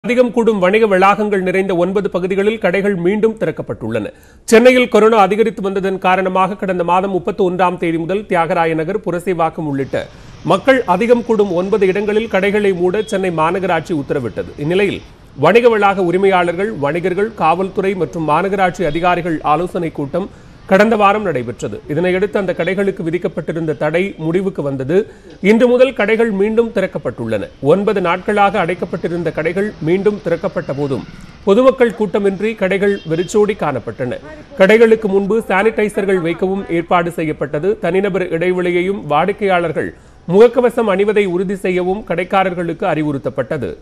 அதிகம் கூடும் வணிக வளாகங்கள் நிறைந்த ஒன்பது பகுதிகளில் கடைகள் மீண்டும் திறக்கப்பட்டுள்ளன சென்னையில் கொரோனா அதிகரித்து வந்ததன் காரணமாக கடந்த மாதம் முப்பத்தி ஒன்றாம் தேதி முதல் தியாகராய நகர் புரசைவாக்கம் உள்ளிட்ட மக்கள் அதிகம் கூடும் ஒன்பது இடங்களில் கடைகளை மூட சென்னை மாநகராட்சி உத்தரவிட்டது இந்நிலையில் வணிக வளாக உரிமையாளர்கள் வணிகர்கள் காவல்துறை மற்றும் மாநகராட்சி அதிகாரிகள் ஆலோசனைக் கூட்டம் கடந்த வாரம் நடைபெற்றது இதனையடுத்து அந்த கடைகளுக்கு விதிக்கப்பட்டிருந்த தடை முடிவுக்கு வந்தது இன்று முதல் கடைகள் மீண்டும் திறக்கப்பட்டுள்ளன ஒன்பது நாட்களாக அடைக்கப்பட்டிருந்த கடைகள் மீண்டும் திறக்கப்பட்ட போதும் பொதுமக்கள் கூட்டமின்றி கடைகள் வெறிச்சோடி காணப்பட்டன கடைகளுக்கு முன்பு சானிடைசர்கள் வைக்கவும் ஏற்பாடு செய்யப்பட்டது தனிநபர் இடைவெளியையும் வாடிக்கையாளர்கள் முகக்கவசம் அணிவதை உறுதி செய்யவும் கடைக்காரர்களுக்கு அறிவுறுத்தப்பட்டது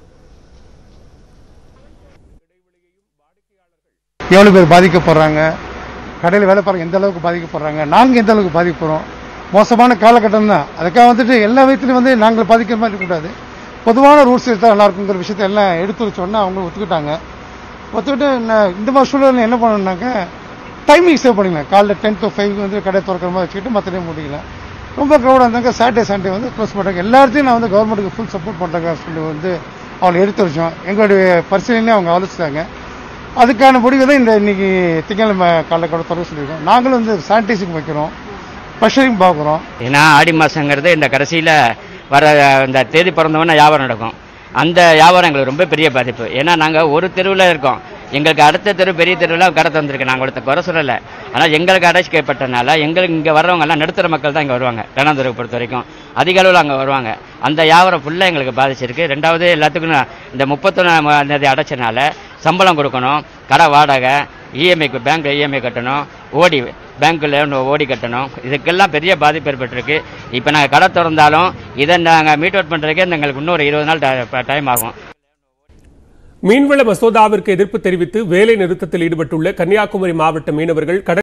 எவ்வளோ பேர் பாதிக்கப்படுறாங்க கடையில் வேலை பார்க்க எந்த அளவுக்கு பாதிக்கப்படுறாங்க நாங்கள் எந்த அளவுக்கு பாதிக்கப்படுறோம் மோசமான காலகட்டம் தான் அதுக்காக வந்துட்டு எல்லா விதத்துலையும் வந்து நாங்கள் பாதிக்கிற மாதிரி இருக்கக்கூடாது பொதுவான ரூல்ஸ் எடுத்தால் நல்லா இருக்குங்கிற விஷயத்த எல்லாம் எடுத்து வச்சோன்னா அவங்க ஒத்துக்கிட்டாங்க ஒத்துக்கிட்டு என்ன- இந்த மாதிரி சூழலில் என்ன பண்ணணும்னாக்க டைமிங் சேவ் பண்ணிக்கலாம் காலைல டென் டு ஃபைவ் வந்து கடை திறக்கிற மாதிரி வச்சுக்கிட்டு மற்ற டைம் முடிக்கலாம் ரொம்ப க்ரௌடாக இருந்தாங்க சாட்டர்டே சண்டே வந்து க்ளோஸ் பண்ணுறாங்க எல்லாத்தையும் நான் வந்து கவர்மெண்ட்டுக்கு ஃபுல் சப்போர்ட் பண்ணுறாங்க சொல்லி வந்து அவங்களை எடுத்து வச்சோம் எங்களுடைய பரிசீலனையும் அவங்க ஆலோசித்தாங்க அதுக்கான முடிவு தான் இந்த இன்னைக்கு திங்கட்கிழமை காலைல கூட தொடர்பு சொல்லியிருக்கோம் நாங்களும் வந்து சானிடைசிங் வைக்கிறோம் ப்ரெஷரிங் பார்க்குறோம் ஏன்னா ஆடி மாதங்கிறது இந்த கடைசியில் வர இந்த தேதி பிறந்தவொன்னே வியாபாரம் நடக்கும் அந்த வியாபாரம் எங்களுக்கு ரொம்ப பெரிய பாதிப்பு ஏன்னா நாங்கள் ஒரு தெருவில் இருக்கோம் எங்களுக்கு அடுத்த தெரு பெரிய தெருவில் கடை தந்திருக்கு நாங்கள் ஒருத்த குறை சொல்லலை ஆனால் எங்களுக்கு அடைச்சிக்கப்பட்டனால எங்களுக்கு இங்கே வர்றவங்க எல்லாம் நடுத்தர மக்கள் தான் இங்கே வருவாங்க ரெண்டாந்தூரை பொறுத்த வரைக்கும் அதிக அளவில் அங்கே வருவாங்க அந்த வியாபாரம் ஃபுல்லாக எங்களுக்கு பாதிச்சிருக்கு ரெண்டாவது எல்லாத்துக்கும் நான் இந்த முப்பத்தொன்னாம் தேதி அடைச்சனால சம்பளம் கொடுக்கணும் கடை வாடகை இஎம்ஐக்கு பேங்க்ல இஎம்ஐ கட்டணும் ஓடி பேங்க்கில் ஓடி கட்டணும் இதுக்கெல்லாம் பெரிய பாதிப்பு ஏற்பட்டிருக்கு இப்போ நாங்கள் கடை திறந்தாலும் இதை நாங்கள் மீட் அவுட் பண்ணுறதுக்கே எங்களுக்கு இன்னொரு இருபது நாள் டைம் ஆகும் மீன்வள மசோதாவிற்கு எதிர்ப்பு தெரிவித்து வேலை நிறுத்தத்தில் ஈடுபட்டுள்ள கன்னியாகுமரி மாவட்ட மீனவர்கள் கடல்